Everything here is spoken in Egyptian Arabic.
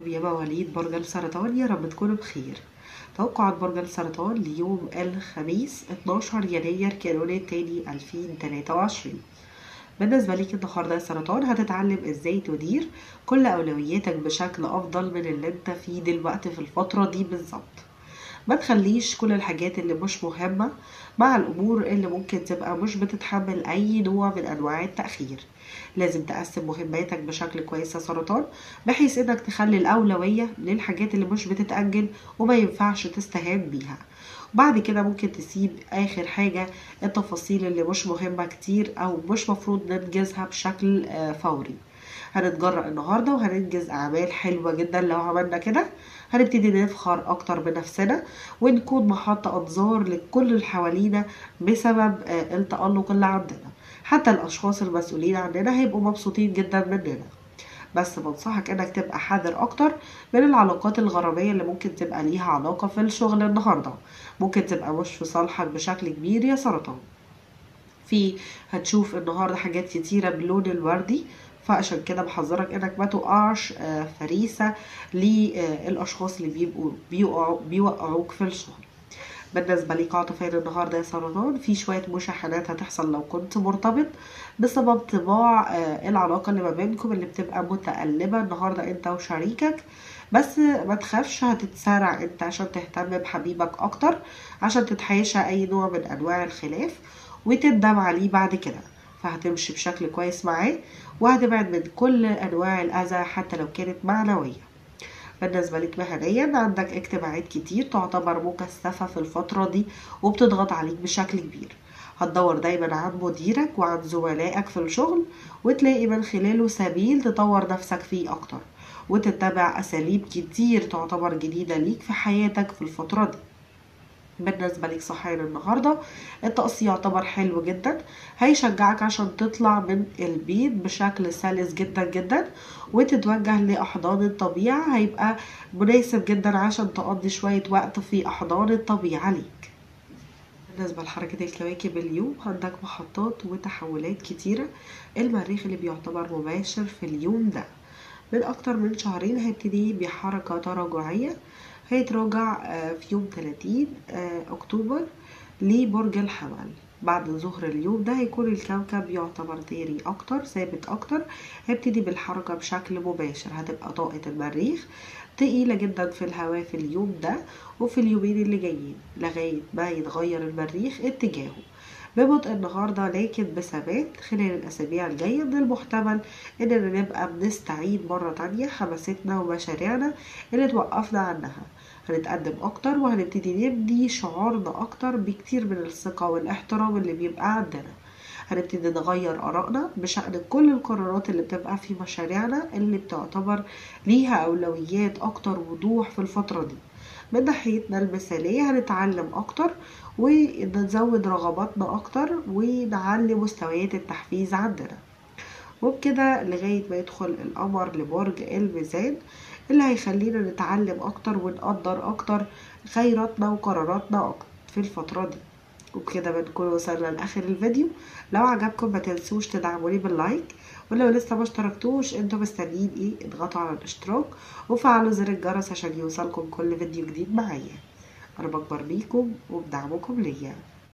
يا مواليد برج السرطان يا رب تكونوا بخير توقعات برج السرطان ليوم الخميس 12 يناير كانون التاني 2023 بالنسبة ليك النهاردة يا سرطان هتتعلم ازاي تدير كل أولوياتك بشكل أفضل من اللي انت فيه دلوقتي في الفترة دي بالظبط ما تخليش كل الحاجات اللي مش مهمة مع الأمور اللي ممكن تبقى مش بتتحمل أي نوع من أنواع التأخير لازم تقسم مهماتك بشكل كويس يا سرطان بحيث انك تخلي الأولوية للحاجات اللي مش بتتأجل وما ينفعش تستهان بيها بعد كده ممكن تسيب آخر حاجة التفاصيل اللي مش مهمة كتير أو مش مفروض ننجزها بشكل فوري هنتجرأ النهاردة وهننجز أعمال حلوة جدا لو عملنا كده هنبتدي نفخر أكتر بنفسنا ونكون محط أنظار لكل اللي حوالينا بسبب التألق اللي عندنا حتى الأشخاص المسؤولين عننا هيبقوا مبسوطين جدا مننا بس بنصحك انك تبقى حذر اكتر من العلاقات الغرامية اللي ممكن تبقى ليها علاقة في الشغل النهاردة ممكن تبقى مش في صالحك بشكل كبير يا سرطان في هتشوف النهاردة حاجات كتيرة باللون الوردي فعشان كده بحذرك انك ما تقعش فريسة للاشخاص اللي بيبقوا بيوقعوا بيوقعوك في الشغل بالنسبة ليك عاطفيا النهاردة يا سرطان في شوية مشاحنات هتحصل لو كنت مرتبط بسبب طباع العلاقة اللي ما بينكم اللي بتبقى متقلبة النهاردة انت وشريكك بس ما تخافش هتتسارع انت عشان تهتم بحبيبك اكتر عشان تتحاشى اي نوع من انواع الخلاف وتندم عليه بعد كده فهتمشي بشكل كويس معاه وهتبعد من كل انواع الاذى حتى لو كانت معنويه بالنسبة لك مهنيا عندك اجتماعات كتير تعتبر مكثفة في الفترة دي وبتضغط عليك بشكل كبير هتدور دايما عن مديرك وعن زملائك في الشغل وتلاقي من خلاله سبيل تطور نفسك فيه أكتر وتتبع أساليب كتير تعتبر جديدة ليك في حياتك في الفترة دي بالنسبة لك صحيان النهاردة الطقس يعتبر حلو جدا هيشجعك عشان تطلع من البيت بشكل سلس جدا جدا وتتوجه لأحضان الطبيعة هيبقى مناسب جدا عشان تقضي شوية وقت في أحضان الطبيعة ليك بالنسبة لحركة الكواكب اليوم عندك محطات وتحولات كتيرة المريخ اللي بيعتبر مباشر في اليوم ده من أكتر من شهرين هيبتدي بحركة تراجعية هيتراجع في يوم 30 أكتوبر لبرج الحمل بعد ظهر اليوم ده هيكون الكوكب يعتبر ديري أكتر ثابت أكتر هيبتدي بالحركة بشكل مباشر هتبقى طاقة المريخ تقيلة جدا في الهواء في اليوم ده وفي اليومين اللي جايين لغاية ما يتغير المريخ اتجاهه ببطء النهاردة لكن بثبات خلال الأسابيع الجاية من المحتمل إننا نبقى بنستعيد مرة تانية حماستنا ومشاريعنا اللي توقفنا عنها هنتقدم أكتر وهنبتدي نبني شعورنا أكتر بكتير من الثقة والاحترام اللي بيبقى عندنا هنبتدي نغير آرائنا بشأن كل القرارات اللي بتبقى في مشاريعنا اللي بتعتبر ليها أولويات أكتر وضوح في الفترة دي من ناحيتنا المثالية هنتعلم أكتر ونزود رغباتنا أكتر ونعلي مستويات التحفيز عندنا وبكده لغاية ما يدخل القمر لبرج الميزان اللي هيخلينا نتعلم أكتر ونقدر أكتر خيراتنا وقراراتنا أكتر في الفترة دي وبكده بنكون وصلنا لآخر الفيديو لو عجبكم ما تنسوش تدعموني باللايك ولو لسه ما اشتركتوش انتوا مستنيين ايه اضغطوا على الاشتراك وفعلوا زر الجرس عشان يوصلكم كل فيديو جديد معايا انا بكبر بيكم وبدعمكم ليا